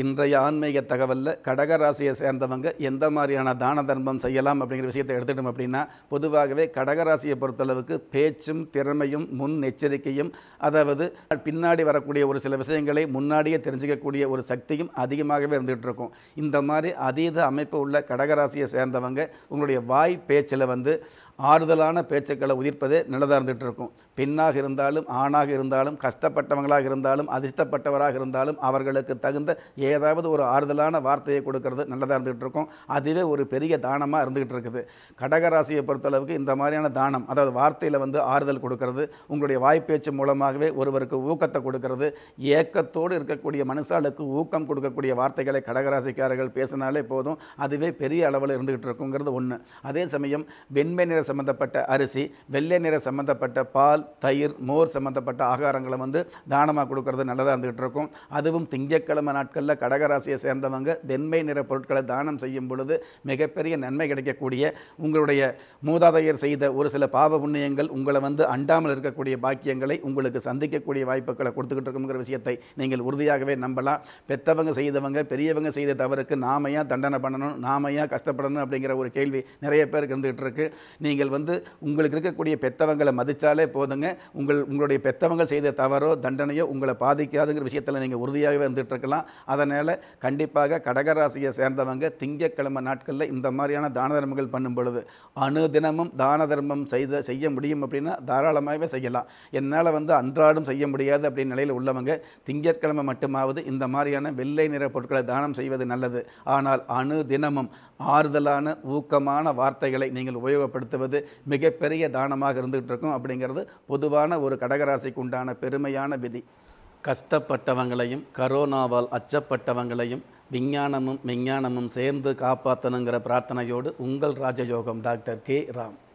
இன்றைய ஆன்மீக தகவலில் கடகராசியை சேர்ந்தவங்க எந்த மாதிரியான தான தர்மம் செய்யலாம் அப்படிங்கிற விஷயத்தை எடுத்துட்டோம் அப்படின்னா பொதுவாகவே கடகராசியை பொறுத்தளவுக்கு பேச்சும் திறமையும் முன் எச்சரிக்கையும் அதாவது பின்னாடி வரக்கூடிய ஒரு சில விஷயங்களை முன்னாடியே தெரிஞ்சுக்கக்கூடிய ஒரு சக்தியும் அதிகமாகவே இருந்துகிட்டு இருக்கும் இந்த மாதிரி அதீத அமைப்பு உள்ள கடகராசியை சேர்ந்தவங்க உங்களுடைய வாய் பேச்சில் வந்து ஆறுதலான பேச்சுக்களை உதிர்ப்பதே நல்லதாக இருந்துகிட்டு இருக்கும் பெண்ணாக இருந்தாலும் ஆணாக இருந்தாலும் கஷ்டப்பட்டவங்களாக இருந்தாலும் அதிர்ஷ்டப்பட்டவராக இருந்தாலும் அவர்களுக்கு தகுந்த ஏதாவது ஒரு ஆறுதலான வார்த்தையை கொடுக்கறது நல்லதாக இருந்துகிட்டு இருக்கும் அதுவே ஒரு பெரிய தானமாக இருந்துகிட்டு இருக்குது கடகராசியை பொறுத்தளவுக்கு இந்த மாதிரியான தானம் அதாவது வார்த்தையில் வந்து ஆறுதல் கொடுக்கறது உங்களுடைய வாய்ப்பேச்சு மூலமாகவே ஒருவருக்கு ஊக்கத்தை கொடுக்கறது ஏக்கத்தோடு இருக்கக்கூடிய மனுஷாளுக்கு ஊக்கம் கொடுக்கக்கூடிய வார்த்தைகளை கடகராசிக்காரர்கள் பேசினாலே போதும் அதுவே பெரிய அளவில் இருந்துகிட்டு இருக்குங்கிறது ஒன்று அதே சமயம் வெண்மை நிற சம்பந்தப்பட்ட அரிசி வெள்ளை நிற சம்பந்தப்பட்ட பால் தயிர் மோர் சம்பந்தப்பட்ட ஆகாரங்களை வந்து தானமாக கொடுக்கறது நல்லதாக இருந்துகிட்டு இருக்கும் அதுவும் திங்கட்கிழமை நாட்களில் கடகராசியை சேர்ந்தவங்க வெண்மை நிற பொருட்களை தானம் செய்யும் பொழுது மிகப்பெரிய நன்மை கிடைக்கக்கூடிய உங்களுடைய மூதாதையர் செய்த ஒரு சில பாவ புண்ணியங்கள் உங்களை வந்து அண்டாமல் இருக்கக்கூடிய பாக்கியங்களை உங்களுக்கு சந்திக்கக்கூடிய வாய்ப்புகளை கொடுத்துக்கிட்டு இருக்குங்கிற விஷயத்தை நீங்கள் உறுதியாகவே நம்பலாம் பெத்தவங்க செய்தவங்க பெரியவங்க செய்த தவறுக்கு நாம ஏன் தண்டனை பண்ணணும் நாம ஏன் கஷ்டப்படணும் அப்படிங்கிற ஒரு கேள்வி நிறைய பேருக்கு இருந்துகிட்டு இருக்கு நீங்கள் வந்து உங்களுக்கு இருக்கக்கூடிய பெத்தவங்களை மதித்தாலே போதுங்க உங்கள் உங்களுடைய பெத்தவங்க செய்த தவறோ தண்டனையோ உங்களை பாதிக்காதுங்கிற விஷயத்தில் நீங்கள் உறுதியாகவே இருந்துகிட்டு இருக்கலாம் அதனால் கண்டிப்பாக கடகராசியை சேர்ந்தவங்க திங்கட்கிழமை நாட்களில் இந்த மாதிரியான தான தர்மங்கள் பண்ணும் பொழுது அனுதினமும் தான தர்மம் செய்த செய்ய முடியும் அப்படின்னா தாராளமாகவே செய்யலாம் என்னால் வந்து அன்றாடம் செய்ய முடியாது அப்படின்னு நிலையில் உள்ளவங்க திங்கட்கிழமை மட்டுமாவது இந்த மாதிரியான வெள்ளை நிற பொருட்களை தானம் செய்வது நல்லது ஆனால் அனுதினமும் ஆறுதலான ஊக்கமான வார்த்தைகளை நீங்கள் உபயோகப்படுத்துவது மிகப்பெரிய தானமாக இருந்துகிட்டு இருக்கும் அப்படிங்கிறது பொதுவான ஒரு கடகராசிக்கு உண்டான பெருமையான விதி கஷ்டப்பட்டவங்களையும் கரோனாவால் அச்சப்பட்டவங்களையும் விஞ்ஞானமும் விஞ்ஞானமும் சேர்ந்து காப்பாற்றணுங்கிற பிரார்த்தனையோடு உங்கள் ராஜயோகம் டாக்டர் கே ராம்